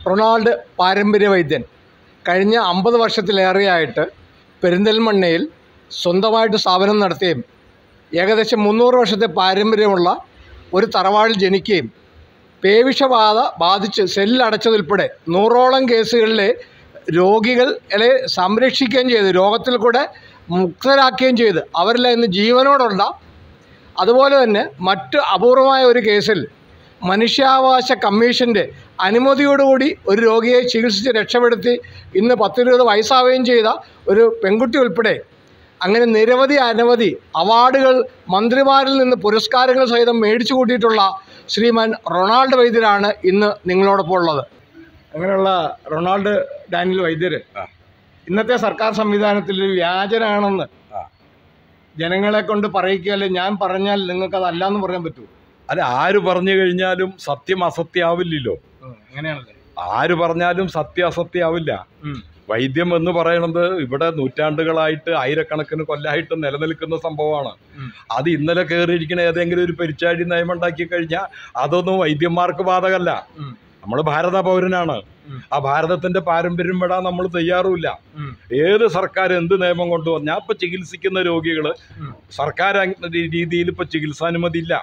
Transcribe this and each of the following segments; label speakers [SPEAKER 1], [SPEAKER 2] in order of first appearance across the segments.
[SPEAKER 1] Ronald പാരമ്പര്യ വൈദ്യൻ കഴിഞ്ഞ അമ്പത് വർഷത്തിലേറെയായിട്ട് പെരിന്തൽമണ്ണയിൽ സ്വന്തമായിട്ട് സ്ഥാപനം നടത്തുകയും ഏകദേശം മുന്നൂറ് വർഷത്തെ പാരമ്പര്യമുള്ള ഒരു തറവാടിൽ ജനിക്കുകയും പേവിഷബാധ ബാധിച്ച് സെല്ലടച്ചതുൾപ്പെടെ നൂറോളം കേസുകളിലെ രോഗികളെ സംരക്ഷിക്കുകയും ചെയ്ത് രോഗത്തിൽ കൂടെ മുക്തരാക്കുകയും ചെയ്ത് അവരെല്ലാം ഇന്ന് ജീവനോടുണ്ട അതുപോലെ തന്നെ മറ്റ് അപൂർവമായ ഒരു കേസിൽ മനുഷ്യാവകാശ കമ്മീഷൻ്റെ അനുമതിയോടുകൂടി ഒരു രോഗിയെ ചികിത്സിച്ച് രക്ഷപ്പെടുത്തി ഇന്ന് പത്തിരുപത് വയസ്സാവുകയും ചെയ്ത ഒരു പെൺകുട്ടി ഉൾപ്പെടെ അങ്ങനെ നിരവധി അനവധി അവാർഡുകൾ മന്ത്രിമാരിൽ നിന്ന് പുരസ്കാരങ്ങൾ സഹിതം മേടിച്ചു കൂട്ടിയിട്ടുള്ള ശ്രീമാൻ റൊണാൾഡ് വൈദ്യരാണ് ഇന്ന് നിങ്ങളോടൊപ്പം ഉള്ളത് അങ്ങനെയുള്ള റൊണാൾഡ് ഡാനിയൽ വൈദ്യർ ഇന്നത്തെ സർക്കാർ സംവിധാനത്തിൽ ഒരു വ്യാജനാണെന്ന്
[SPEAKER 2] ആ.
[SPEAKER 1] ജനങ്ങളെ കൊണ്ട് പറയിക്കുകയല്ലേ ഞാൻ പറഞ്ഞാൽ നിങ്ങൾക്ക് അത് അല്ലാന്ന് പറയാൻ പറ്റൂ
[SPEAKER 2] അല്ല ആര് പറഞ്ഞു കഴിഞ്ഞാലും സത്യം അസത്യാവില്ലല്ലോ
[SPEAKER 1] അങ്ങനെയാണല്ലേ
[SPEAKER 2] ആര് പറഞ്ഞാലും സത്യം അസത്യാവില്ല വൈദ്യം എന്ന് പറയുന്നത് ഇവിടെ നൂറ്റാണ്ടുകളായിട്ട് ആയിരക്കണക്കിന് കൊല്ലായിട്ട് നിലനിൽക്കുന്ന സംഭവമാണ്
[SPEAKER 1] ഉം.
[SPEAKER 2] അത് ഇന്നലെ കയറിയിരിക്കുന്ന ഏതെങ്കിലും ഒരു പെരിച്ചാഴി നയം ഉണ്ടാക്കി കഴിഞ്ഞാൽ അതൊന്നും വൈദ്യന്മാർക്ക് ബാധകല്ല
[SPEAKER 1] ഉം.
[SPEAKER 2] നമ്മൾ ഭാരത പൗരനാണ്
[SPEAKER 1] ഉം.
[SPEAKER 2] ആ ഭാരതത്തിന്റെ പാരമ്പര്യം വിടാൻ നമ്മൾ തയ്യാറുമില്ല ഏത് സർക്കാർ എന്ത് നിയമം കൊണ്ടുവന്നു ഞാൻ ഇപ്പൊ ചികിത്സിക്കുന്ന രോഗികൾ
[SPEAKER 1] ഉം.
[SPEAKER 2] സർക്കാർ രീതിയിൽ ഇപ്പൊ ചികിത്സാനുമതി ഇല്ല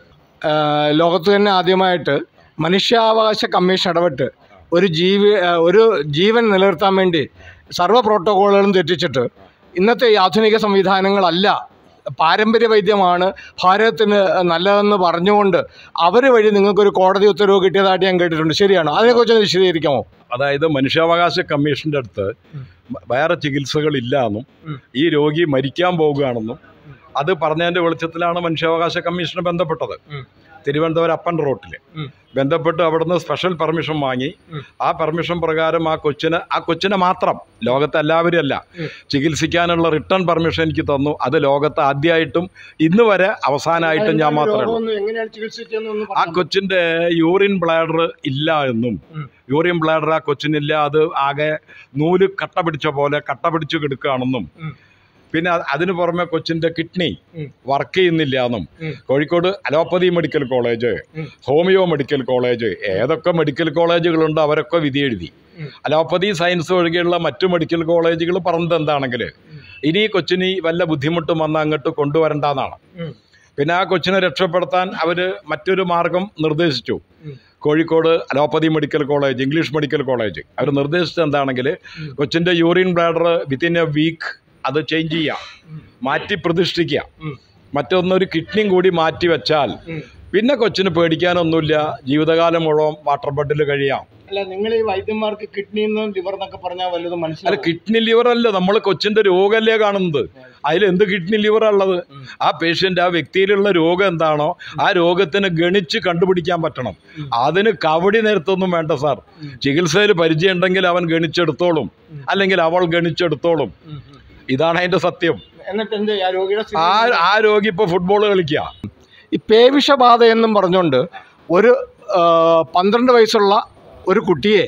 [SPEAKER 1] ആഹ് ലോകത്ത് തന്നെ ആദ്യമായിട്ട് മനുഷ്യാവകാശ കമ്മീഷൻ ഇടപെട്ട് ഒരു ജീവി ആഹ് ഒരു ജീവൻ നിലനിർത്താൻ വേണ്ടി സർവ്വ പ്രോട്ടോക്കോളുകളും തെറ്റിച്ചിട്ട് ഇന്നത്തെ ഈ ആധുനിക സംവിധാനങ്ങളല്ല പാരമ്പര്യ വൈദ്യമാണ് ഭാരതത്തിന് നല്ലതെന്ന് പറഞ്ഞുകൊണ്ട് അവർ വഴി നിങ്ങൾക്കൊരു കോടതി ഉത്തരവ് കിട്ടിയതായിട്ട് ഞാൻ കേട്ടിട്ടുണ്ട് ശരിയാണോ അതിനെക്കുറിച്ച് ഒന്ന് വിശദീകരിക്കാമോ
[SPEAKER 2] അതായത് മനുഷ്യാവകാശ കമ്മീഷന്റെ അടുത്ത്
[SPEAKER 1] ഉം.
[SPEAKER 2] വേറെ ചികിത്സകളില്ല എന്നും
[SPEAKER 1] ഉം.
[SPEAKER 2] ഈ രോഗി മരിക്കാൻ പോകുകയാണെന്നും അത് പറഞ്ഞതിന്റെ വെളിച്ചത്തിലാണ് മനുഷ്യാവകാശ കമ്മീഷനെ ബന്ധപ്പെട്ടത്
[SPEAKER 1] ഉം.
[SPEAKER 2] തിരുവനന്തപുരം അപ്പൻ റോട്ടിൽ
[SPEAKER 1] ഉം.
[SPEAKER 2] ബന്ധപ്പെട്ട് അവിടുന്ന് സ്പെഷ്യൽ പെർമിഷൻ വാങ്ങി
[SPEAKER 1] ഉം.
[SPEAKER 2] ആ പെർമിഷൻ പ്രകാരം ആ കൊച്ചിന് ആ കൊച്ചിനെ മാത്രം ലോകത്തെ എല്ലാവരും അല്ല
[SPEAKER 1] ഉം.
[SPEAKER 2] ചികിത്സിക്കാനുള്ള റിട്ടേൺ പെർമിഷൻ എനിക്ക് തന്നു അത് ലോകത്ത് ആദ്യമായിട്ടും ഇന്ന് വരെ അവസാനമായിട്ടും ഞാൻ മാത്രമേ ഉള്ളൂ
[SPEAKER 1] എങ്ങനെയാണ് ചികിത്സിച്ചതെന്ന്
[SPEAKER 2] ആ കൊച്ചിന്റെ യൂറിൻ ബ്ലാഡർ ഇല്ല എന്നും
[SPEAKER 1] ഉം.
[SPEAKER 2] യൂറിൻ ബ്ലാഡർ ആ കൊച്ചിനില്ല അത് ആകെ നൂല് കട്ട പിടിച്ച പോലെ കട്ട പിടിച്ച് കിടക്കുകയാണെന്നും
[SPEAKER 1] ഉം.
[SPEAKER 2] പിന്നെ അ- അതിന് പുറമെ കൊച്ചിന്റെ കിഡ്നി
[SPEAKER 1] ഉം.
[SPEAKER 2] വർക്ക് ചെയ്യുന്നില്ല എന്നും
[SPEAKER 1] ഉം.
[SPEAKER 2] കോഴിക്കോട് അലോപ്പതി മെഡിക്കൽ കോളേജ്
[SPEAKER 1] ഉം.
[SPEAKER 2] ഹോമിയോ മെഡിക്കൽ കോളേജ് ഏതൊക്കെ മെഡിക്കൽ കോളേജുകളുണ്ട് അവരൊക്കെ വിധി എഴുതി
[SPEAKER 1] ഉം.
[SPEAKER 2] അലോപ്പതി സയൻസ് ഒഴികെയുള്ള മറ്റു മെഡിക്കൽ കോളേജുകൾ പറഞ്ഞത് എന്താണെങ്കിൽ
[SPEAKER 1] ഉം.
[SPEAKER 2] ഇനി ഈ കൊച്ചിന് വല്ല ബുദ്ധിമുട്ടും വന്ന് അങ്ങോട്ട് കൊണ്ടുവരണ്ടെന്നാണ്
[SPEAKER 1] ഉം.
[SPEAKER 2] പിന്നെ ആ കൊച്ചിനെ രക്ഷപ്പെടുത്താൻ അവർ മറ്റൊരു മാർഗം നിർദ്ദേശിച്ചു
[SPEAKER 1] ഉം.
[SPEAKER 2] Kozhikode allopathy medical college English medical college അവർ നിർദ്ദേശിച്ചത് എന്താണെങ്കിൽ
[SPEAKER 1] ഉം.
[SPEAKER 2] കൊച്ചിൻ്റെ urine bladder within a week അത് ചേഞ്ച് ചെയ്യാം
[SPEAKER 1] ഉം.
[SPEAKER 2] മാറ്റി പ്രതിഷ്ഠിക്കുക
[SPEAKER 1] ഉം.
[SPEAKER 2] മറ്റൊന്നൊരു കിഡ്നിയും കൂടി മാറ്റി വെച്ചാൽ
[SPEAKER 1] ഉം.
[SPEAKER 2] പിന്നെ കൊച്ചിന് പേടിക്കാനൊന്നുമില്ല ജീവിതകാലം മുഴുവൻ വാട്ടർ ബെഡിൽ കഴിയാം
[SPEAKER 1] അല്ല നിങ്ങൾ ഈ വൈദ്യന്മാർക്ക് കിഡ്നി എന്നും ലിവർ എന്നൊക്കെ പറഞ്ഞാൽ വല്ലതും
[SPEAKER 2] അല്ല
[SPEAKER 1] മനസ്സിലാവും
[SPEAKER 2] കിഡ്നി ലിവർ അല്ല നമ്മൾ കൊച്ചിന്റെ രോഗമല്ലേ കാണുന്നത് അതിൽ എന്ത് കിഡ്നി ലിവറാ ഉള്ളത്
[SPEAKER 1] ഉം.
[SPEAKER 2] ആ പേഷ്യന്റ് ആ വ്യക്തിയിലുള്ള രോഗം എന്താണോ ആ രോഗത്തിന് ഗണിച്ച് കണ്ടുപിടിക്കാൻ പറ്റണം
[SPEAKER 1] ഉം.
[SPEAKER 2] അതിന് കവടി നേരത്തൊന്നും വേണ്ട സാർ
[SPEAKER 1] ഉം.
[SPEAKER 2] ചികിത്സയിൽ പരിചയം ഉണ്ടെങ്കിൽ അവൻ ഗണിച്ചെടുത്തോളും
[SPEAKER 1] ഉം.
[SPEAKER 2] അല്ലെങ്കിൽ അവൾ ഗണിച്ചെടുത്തോളും
[SPEAKER 1] ഉം. ഉം.
[SPEAKER 2] ഇതാണ് അതിന്റെ സത്യം
[SPEAKER 1] എന്നിട്ട് എന്ത് ചെയ്യും? ആ രോഗിയുടെ സ്ഥിതി
[SPEAKER 2] ആ ആ രോഗി ഇപ്പൊ ഫുട്ബോൾ കളിക്കുക
[SPEAKER 1] ഈ പേവിഷബാധ എന്നും പറഞ്ഞുകൊണ്ട് ഒരു ആ, പന്ത്രണ്ട് വയസ്സുള്ള ഒരു കുട്ടിയെ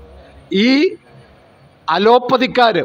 [SPEAKER 1] ഈ അലോപ്പതിക്കാർ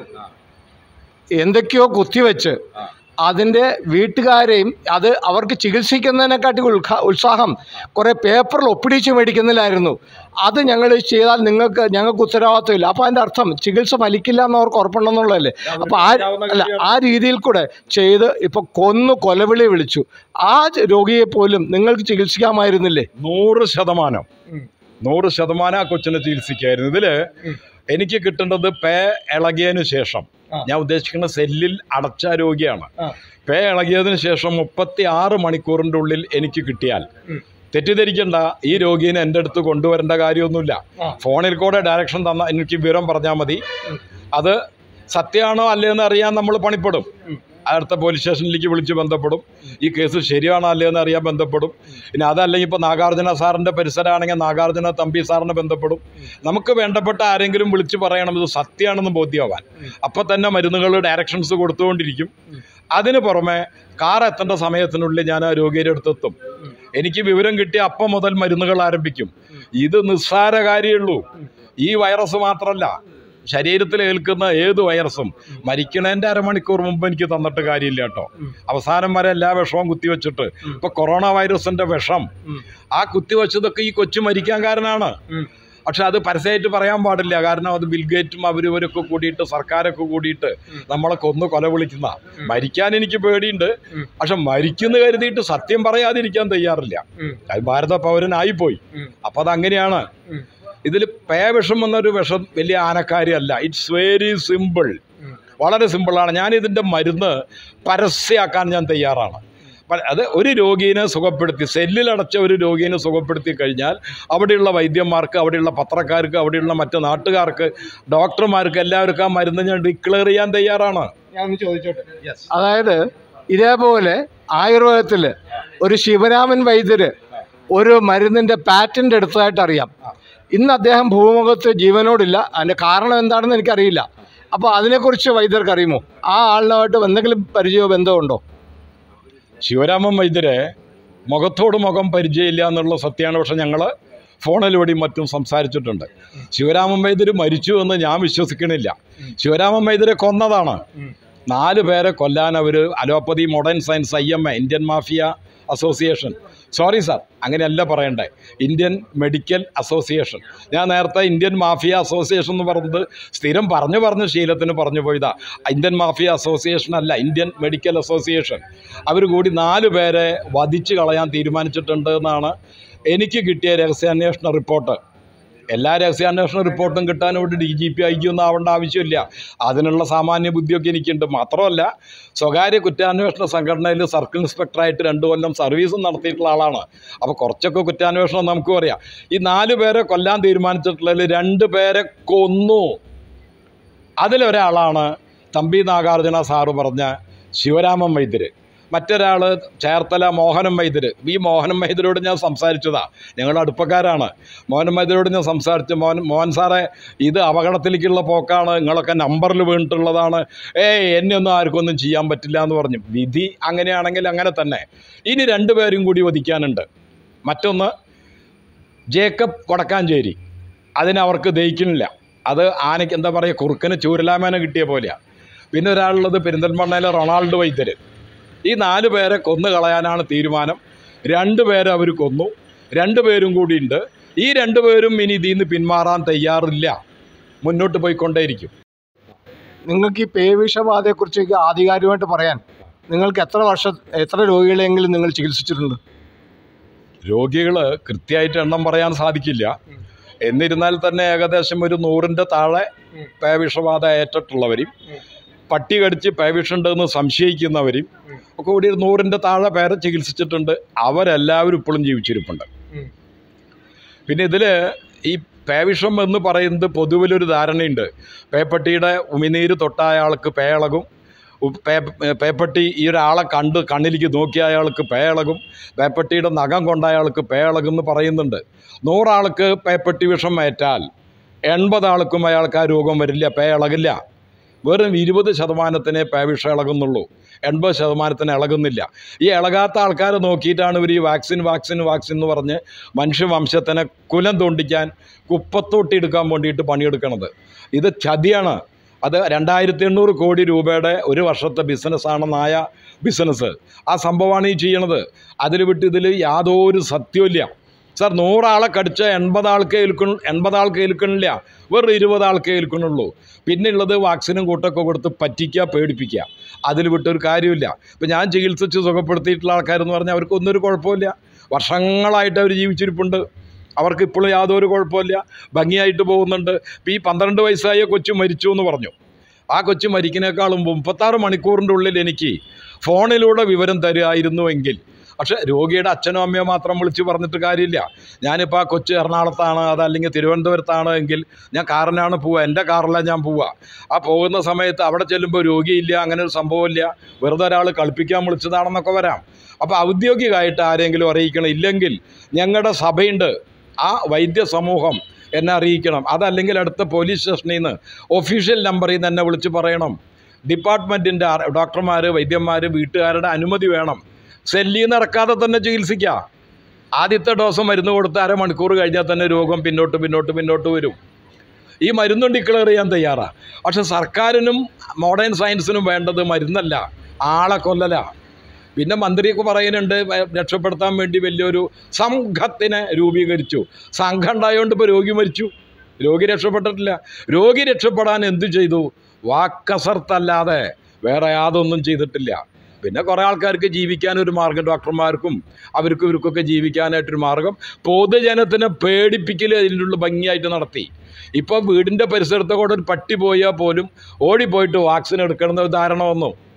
[SPEAKER 1] എന്തൊക്കെയോ കുത്തിവെച്ച് അതിൻ്റെ വീട്ടുകാരെയും അത് അവർക്ക് ചികിത്സിക്കുന്നതിനെക്കാട്ടി ഉത്സാ ഉത്സാഹം കുറേ പേപ്പറിൽ ഒപ്പിടിച്ച് മേടിക്കുന്നില്ലായിരുന്നു അത് ഞങ്ങൾ ചെയ്താൽ നിങ്ങൾക്ക് ഞങ്ങൾക്ക് ഉത്തരവാദിത്തമില്ല അപ്പോൾ അതിൻ്റെ അർത്ഥം ചികിത്സ ഫലിക്കില്ല എന്ന് അവർക്ക് ഉറപ്പുണ്ടെന്നുള്ളതല്ലേ അപ്പോൾ ആ അല്ല ആ രീതിയിൽ കൂടെ ചെയ്ത് ഇപ്പോൾ കൊന്നു കൊലവിളി വിളിച്ചു ആ രോഗിയെ പോലും നിങ്ങൾക്ക് ചികിത്സിക്കാമായിരുന്നില്ലേ
[SPEAKER 2] നൂറ് ശതമാനം
[SPEAKER 1] ഉം.
[SPEAKER 2] നൂറ് ശതമാനം ആ കൊച്ചിനെ ചികിത്സിക്കായിരുന്നു ഇതില്
[SPEAKER 1] ഉം.
[SPEAKER 2] എനിക്ക് കിട്ടേണ്ടത് പേ ഇളകിയതിന് ശേഷം
[SPEAKER 1] ആ.
[SPEAKER 2] ഞാൻ ഉദ്ദേശിക്കുന്ന സെല്ലിൽ അടച്ച രോഗിയാണ്
[SPEAKER 1] ആ.
[SPEAKER 2] പേ ഇളകിയതിന് ശേഷം മുപ്പത്തി ആറ് മണിക്കൂറിൻ്റെ ഉള്ളിൽ എനിക്ക് കിട്ടിയാൽ
[SPEAKER 1] ഉം.
[SPEAKER 2] തെറ്റിദ്ധരിക്കണ്ട ഈ രോഗീനെ എൻ്റെ അടുത്ത് കൊണ്ടുവരേണ്ട കാര്യമൊന്നുമില്ല
[SPEAKER 1] ആ.
[SPEAKER 2] ഫോണിൽ കൂടെ ഡയറക്ഷൻ തന്ന എനിക്ക് വിവരം പറഞ്ഞാൽ മതി
[SPEAKER 1] ഉം.
[SPEAKER 2] അത് സത്യമാണോ അല്ലയെന്ന് അറിയാൻ നമ്മൾ പണിപ്പെടും
[SPEAKER 1] ഉം.
[SPEAKER 2] അടുത്ത പോലീസ് സ്റ്റേഷനിലേക്ക് വിളിച്ച് ബന്ധപ്പെടും ഈ കേസ് ശരിയാണോ അല്ലയെന്ന് അറിയാൻ ബന്ധപ്പെടും പിന്നെ അതല്ലെങ്കിൽ ഇപ്പോൾ നാഗാർജുന സാറിൻ്റെ പരിസരമാണെങ്കിൽ നാഗാർജുന തമ്പി സാറിനെ ബന്ധപ്പെടും നമുക്ക് വേണ്ടപ്പെട്ട ആരെങ്കിലും വിളിച്ച് പറയണം ഇത് സത്യമാണെന്ന് ബോധ്യമാവാൻ അപ്പം തന്നെ മരുന്നുകൾ ഡയറക്ഷൻസ് കൊടുത്തുകൊണ്ടിരിക്കും അതിന് പുറമെ കാർ എത്തേണ്ട സമയത്തിനുള്ളിൽ ഞാൻ ആ രോഗിയുടെ അടുത്തെത്തും എനിക്ക് വിവരം കിട്ടിയ അപ്പം മുതൽ മരുന്നുകൾ ആരംഭിക്കും ഇത് നിസ്സാര കാര്യമുള്ളൂ ഈ വൈറസ് മാത്രമല്ല ശരീരത്തിൽ ഏൽക്കുന്ന ഏത് വൈറസും മരിക്കണേൻ്റെ അരമണിക്കൂർ മുമ്പ് എനിക്ക് തന്നിട്ട് കാര്യമില്ല കേട്ടോ അവസാനം വരെ എല്ലാ വിഷവും കുത്തിവെച്ചിട്ട് ഇപ്പൊ കൊറോണ വൈറസിന്റെ വിഷം
[SPEAKER 1] ഉം.
[SPEAKER 2] ആ കുത്തിവെച്ചതൊക്കെ ഈ കൊച്ചു മരിക്കാൻ കാരണമാണ്
[SPEAKER 1] ഉം.
[SPEAKER 2] പക്ഷെ അത് പരസ്യമായിട്ട് പറയാൻ പാടില്ല കാരണം അത് ബിൽഗേറ്റും അവരും ഇവരൊക്കെ കൂടിയിട്ട് സർക്കാരൊക്കെ കൂടിയിട്ട് നമ്മളെ കൊന്ന് കൊല വിളിക്കുന്ന മരിക്കാൻ എനിക്ക് പേടിയുണ്ട്
[SPEAKER 1] ഉം.
[SPEAKER 2] പക്ഷെ മരിക്കുന്നു കരുതിയിട്ട് സത്യം പറയാതിരിക്കാൻ തയ്യാറില്ല അത് ഭാരത പൗരനായിപ്പോയി
[SPEAKER 1] ഉം.
[SPEAKER 2] അപ്പം അതങ്ങനെയാണ്
[SPEAKER 1] ഉം.
[SPEAKER 2] ഇതിൽ പേ വിഷം എന്നൊരു വിഷം വലിയ ആനക്കാരിയല്ല ഇറ്റ്സ് വെരി സിമ്പിൾ വളരെ സിമ്പിളാണ് ഞാൻ ഇതിൻ്റെ മരുന്ന് പരസ്യമാക്കാൻ ഞാൻ തയ്യാറാണ് പ- അത് ഒരു രോഗീനെ സുഖപ്പെടുത്തി സെല്ലിലടച്ച ഒരു രോഗീനെ സുഖപ്പെടുത്തി കഴിഞ്ഞാൽ അവിടെയുള്ള വൈദ്യന്മാർക്ക് അവിടെയുള്ള പത്രക്കാർക്ക് അവിടെയുള്ള മറ്റ് നാട്ടുകാർക്ക് ഡോക്ടർമാർക്ക് എല്ലാവർക്കും ആ മരുന്ന് ഞാൻ ഡിക്ലെയർ ചെയ്യാൻ തയ്യാറാണ്
[SPEAKER 1] ഞാൻ ചോദിച്ചോട്ടെ അതായത് ഇതേപോലെ ആയുർവേദത്തിൽ ഒരു ശിവരാമൻ വൈദ്യര് ഒരു മരുന്നിൻ്റെ പാറ്റൻ്റ് എടുത്തതായിട്ട് അറിയാം ഇന്ന് അദ്ദേഹം ഭൂമുഖത്ത് ജീവനോടില്ല അതിൻ്റെ കാരണം എന്താണെന്ന് എനിക്കറിയില്ല അപ്പോൾ അതിനെക്കുറിച്ച് വൈദ്യർക്ക് അറിയുമോ ആ ആളിനുമായിട്ട് എന്തെങ്കിലും പരിചയമോ ബന്ധമോ ഉണ്ടോ
[SPEAKER 2] ശിവരാമൻ വൈദ്യരെ മുഖത്തോട് മുഖം പരിചയമില്ല എന്നുള്ള സത്യമാണ് പക്ഷെ ഞങ്ങൾ ഫോണിലൂടെയും മറ്റും സംസാരിച്ചിട്ടുണ്ട് ശിവരാമൻ വൈദ്യർ മരിച്ചു എന്ന് ഞാൻ വിശ്വസിക്കണില്ല ശിവരാമൻ വൈദ്യരെ കൊന്നതാണ് നാല് പേരെ കൊല്ലാൻ അവർ allopathy modern science I M A Indian mafia association sorry sir അങ്ങനെയല്ല പറയണ്ടേ ഇന്ത്യൻ മെഡിക്കൽ അസോസിയേഷൻ ഞാൻ നേരത്തെ ഇന്ത്യൻ മാഫിയ അസോസിയേഷൻ എന്ന് പറഞ്ഞത് സ്ഥിരം പറഞ്ഞു പറഞ്ഞ ശീലത്തിന് പറഞ്ഞു പോയതാ ഇന്ത്യൻ മാഫിയ അസോസിയേഷൻ അല്ല ഇന്ത്യൻ മെഡിക്കൽ അസോസിയേഷൻ അവർ കൂടി നാല് പേരെ വധിച്ച് കളയാൻ തീരുമാനിച്ചിട്ടുണ്ട് എന്നാണ് എനിക്ക് കിട്ടിയ രഹസ്യാന്വേഷണ റിപ്പോർട്ട് എല്ലാ രഹസ്യാന്വേഷണ റിപ്പോർട്ടും കിട്ടാൻ ഇവിടെ D G P I G ഒന്നും ആവേണ്ട ആവശ്യമില്ല അതിനുള്ള സാമാന്യ ബുദ്ധിയൊക്കെ എനിക്കുണ്ട് മാത്രമല്ല സ്വകാര്യ കുറ്റാന്വേഷണ സംഘടനയിൽ സർക്കിൾ ഇൻസ്പെക്ടറായിട്ട് രണ്ട് കൊല്ലം സർവീസും നടത്തിയിട്ടുള്ള ആളാണ് അപ്പോൾ കുറച്ചൊക്കെ കുറ്റാന്വേഷണം നമുക്കും അറിയാം ഈ നാല് പേരെ കൊല്ലാൻ തീരുമാനിച്ചിട്ടുള്ളതിൽ രണ്ട് പേരെ കൊന്നു അതിലൊരാളാണ് തമ്പി നാഗാർജുന സാറ് പറഞ്ഞ ശിവരാമൻ വൈദ്യര് മറ്റൊരാൾ ചേർത്തല മോഹനം വൈദ്യര് ഈ മോഹനം വൈദ്യരോട് ഞാൻ സംസാരിച്ചതാ ഞങ്ങളുടെ അടുപ്പക്കാരാണ് മോഹൻ വൈദ്യരോട് ഞാൻ സംസാരിച്ചു മോഹൻ മോഹൻ സാറേ ഇത് അപകടത്തിലേക്കുള്ള പോക്കാണ് നിങ്ങളൊക്കെ നമ്പറിൽ വീണിട്ടുള്ളതാണ് ഏയ് എന്നെ ഒന്നും ആർക്കും ഒന്നും ചെയ്യാൻ പറ്റില്ല എന്ന് പറഞ്ഞു വിധി അങ്ങനെയാണെങ്കിൽ അങ്ങനെ തന്നെ ഇനി രണ്ടുപേരും കൂടി വധിക്കാനുണ്ട് മറ്റൊന്ന് ജേക്കബ് കൊടക്കാഞ്ചേരി അതിനവർക്ക് ദഹിക്കുന്നില്ല അത് ആനയ്ക്ക് എന്താ പറയുക കുറുക്കന് ചൂരലാമേന കിട്ടിയ പോലെയാണ് പിന്നെ ഒരാളുള്ളത് പെരിന്തൽമണ്ണയിലെ റൊണാൾഡോ വൈദ്യർ ഈ നാല് പേരെ കൊന്നു കളയാനാണ് തീരുമാനം രണ്ട് പേരെ അവർ കൊന്നു രണ്ട് പേരും കൂടിയുണ്ട് ഈ രണ്ട് പേരും ഇനി ഇതിൽ നിന്ന് പിന്മാറാൻ തയ്യാറില്ല മുന്നോട്ട് പോയിക്കൊണ്ടേയിരിക്കും
[SPEAKER 1] നിങ്ങൾക്ക് ഈ പേവിഷബാധയെക്കുറിച്ച് ആധികാരികമായിട്ട് പറയാൻ നിങ്ങൾക്ക് എത്ര വർഷം എത്ര രോഗികളെങ്കിലും നിങ്ങൾ ചികിത്സിച്ചിട്ടുണ്ട്
[SPEAKER 2] രോഗികൾ കൃത്യമായിട്ട് എണ്ണം പറയാൻ സാധിക്കില്ല എന്നിരുന്നാൽ തന്നെ ഏകദേശം ഒരു നൂറിൻ്റെ താഴെ
[SPEAKER 1] ഉം.
[SPEAKER 2] പേവിഷബാധ ഏറ്റിട്ടുള്ളവരും
[SPEAKER 1] ഉം.
[SPEAKER 2] പട്ടി കടിച്ച് പേവിഷുണ്ടെന്ന് സംശയിക്കുന്നവരും
[SPEAKER 1] ഉം.
[SPEAKER 2] ഒക്കെ കൂടി ഒരു നൂറിൻ്റെ താഴെ പേരെ ചികിത്സിച്ചിട്ടുണ്ട് അവരെല്ലാവരും ഇപ്പോഴും ജീവിച്ചിരിപ്പുണ്ട്
[SPEAKER 1] ഉം.
[SPEAKER 2] പിന്നെ ഇതിൽ ഈ പേവിഷം എന്ന് പറയുന്നത് പൊതുവിലൊരു ധാരണയുണ്ട് പേപ്പട്ടിയുടെ ഉമിനീര് തൊട്ടായ ആൾക്ക് പേളകും ഉ- പേ- പേപ്പട്ടി ഈ ഒരാളെ കണ്ട് കണ്ണിലേക്ക് നോക്കിയ അയാൾക്ക് പേളകും പേപ്പട്ടിയുടെ നഖം കൊണ്ട അയാൾക്ക് പേളകും എന്ന് പറയുന്നുണ്ട് നൂറാൾക്ക് പേപ്പട്ടി വിഷം ഏറ്റാൽ എൺപത് ആൾക്കും അയാൾക്ക് ആ രോഗം വരില്ല പേളകില്ല വെറും ഇരുപത് ശതമാനത്തിനെ പേവിഷം ഇളകുന്നുള്ളൂ എൺപത് ശതമാനത്തിന് ഇളകുന്നില്ല ഈ ഇളകാത്ത ആൾക്കാരെ നോക്കിയിട്ടാണ് ഇവർ ഈ വാക്സിൻ വാക്സിൻ വാക്സിൻ എന്ന് പറഞ്ഞ് മനുഷ്യവംശത്തിനെ കുലം തോണ്ടിക്കാൻ കുപ്പത്തോട്ടി എടുക്കാൻ വേണ്ടിയിട്ട് പണിയെടുക്കണത് ഇത് ചതിയാണ് അത് രണ്ടായിരത്തി എണ്ണൂറ് കോടി രൂപയുടെ ഒരു വർഷത്തെ ബിസിനസ്സാണെന്നായ ബിസിനസ് ആ സംഭവമാണ് ഈ ചെയ്യണത് അതിൽ വിട്ട് ഇതിൽ യാതൊരു സത്യമില്ല സാർ നൂറാളെ കടിച്ച എൺപത് ആൾക്ക് ഏൽക്കണ എൺപത് ആൾക്ക് ഏൽക്കണില്ല വെറും ഇരുപത് ആൾക്ക് ഏൽക്കണുള്ളൂ പിന്നെ ഉള്ളത് വാക്സിനും കൂട്ടൊക്കെ കൊടുത്ത് പറ്റിക്കുക പേടിപ്പിക്കുക അതിൽ വിട്ടൊരു കാര്യമില്ല ഇപ്പം ഞാൻ ചികിത്സിച്ച് സുഖപ്പെടുത്തിയിട്ടുള്ള ആൾക്കാരെന്ന് പറഞ്ഞാൽ അവർക്കൊന്നും ഒരു കുഴപ്പമില്ല വർഷങ്ങളായിട്ട് അവർ ജീവിച്ചിരിപ്പുണ്ട് അവർക്ക് ഇപ്പോഴും യാതൊരു കുഴപ്പമില്ല ഭംഗിയായിട്ട് പോകുന്നുണ്ട് ഇപ്പം ഈ പന്ത്രണ്ട് വയസ്സായ കൊച്ചു മരിച്ചു എന്ന് പറഞ്ഞു ആ കൊച്ചു മരിക്കുന്നേക്കാളും മുപ്പത്താറ് മണിക്കൂറിൻ്റെ ഉള്ളിൽ എനിക്ക് ഫോണിലൂടെ വിവരം തരുമായിരുന്നുവെങ്കിൽ പക്ഷേ രോഗിയുടെ അച്ഛനോ അമ്മയോ മാത്രം വിളിച്ച് പറഞ്ഞിട്ട് കാര്യമില്ല ഞാനിപ്പോൾ ആ കൊച്ചു എറണാകുളത്താണ് അതല്ലെങ്കിൽ തിരുവനന്തപുരത്താണ് എങ്കിൽ ഞാൻ കാറിനാണ് പോവുക എൻ്റെ കാറിലാണ് ഞാൻ പോവുക ആ പോകുന്ന സമയത്ത് അവിടെ ചെല്ലുമ്പോൾ രോഗിയില്ല അങ്ങനെ ഒരു സംഭവമില്ല വെറുതെ ഒരാൾ കളിപ്പിക്കാൻ വിളിച്ചതാണെന്നൊക്കെ വരാം അപ്പോൾ ഔദ്യോഗികമായിട്ട് ആരെങ്കിലും അറിയിക്കണം ഇല്ലെങ്കിൽ ഞങ്ങളുടെ സഭയുണ്ട് ആ വൈദ്യ സമൂഹം എന്നെ അറിയിക്കണം അതല്ലെങ്കിൽ അടുത്ത പോലീസ് സ്റ്റേഷനിൽ നിന്ന് ഒഫീഷ്യൽ നമ്പറിൽ നിന്ന് എന്നെ വിളിച്ച് പറയണം ഡിപ്പാർട്ട്മെൻറ്റിൻ്റെ ഡോക്ടർമാർ വൈദ്യന്മാർ വീട്ടുകാരുടെ അനുമതി വേണം സെല്ലിൽ നിന്ന് ഇറക്കാതെ തന്നെ ചികിത്സിക്കാം ആദ്യത്തെ ഡോസ് മരുന്ന് കൊടുത്ത് അരമണിക്കൂർ കഴിഞ്ഞാൽ തന്നെ രോഗം പിന്നോട്ട് പിന്നോട്ട് പിന്നോട്ട് വരും ഈ മരുന്നും ഡിക്ലെയർ ചെയ്യാൻ തയ്യാറാണ് പക്ഷെ സർക്കാരിനും മോഡേൺ സയൻസിനും വേണ്ടത് മരുന്നല്ല ആളെ കൊല്ലല പിന്നെ മന്ത്രിയൊക്കെ പറയുന്നുണ്ട് വ- രക്ഷപ്പെടുത്താൻ വേണ്ടി വലിയൊരു സംഘത്തിനെ രൂപീകരിച്ചു സംഘം ഉണ്ടായതുകൊണ്ട് ഇപ്പോൾ രോഗി മരിച്ചു രോഗി രക്ഷപ്പെട്ടിട്ടില്ല രോഗി രക്ഷപ്പെടാൻ എന്തു ചെയ്തു വാക്കസർത്തല്ലാതെ വേറെ യാതൊന്നും ചെയ്തിട്ടില്ല പിന്നെ കുറേ ആൾക്കാർക്ക് ജീവിക്കാൻ ഒരു മാർഗം ഡോക്ടർമാർക്കും അവർക്കും ഇവർക്കൊക്കെ ജീവിക്കാനായിട്ടൊരു മാർഗം പൊതുജനത്തിനെ പേടിപ്പിക്കൽ അതിനുള്ള ഭംഗിയായിട്ട് നടത്തി ഇപ്പോൾ വീടിൻ്റെ പരിസരത്ത് കൂടെ ഒരു പട്ടി പോയാൽ പോലും ഓടിപ്പോയിട്ട് വാക്സിൻ എടുക്കണം എന്ന ധാരണ വന്നു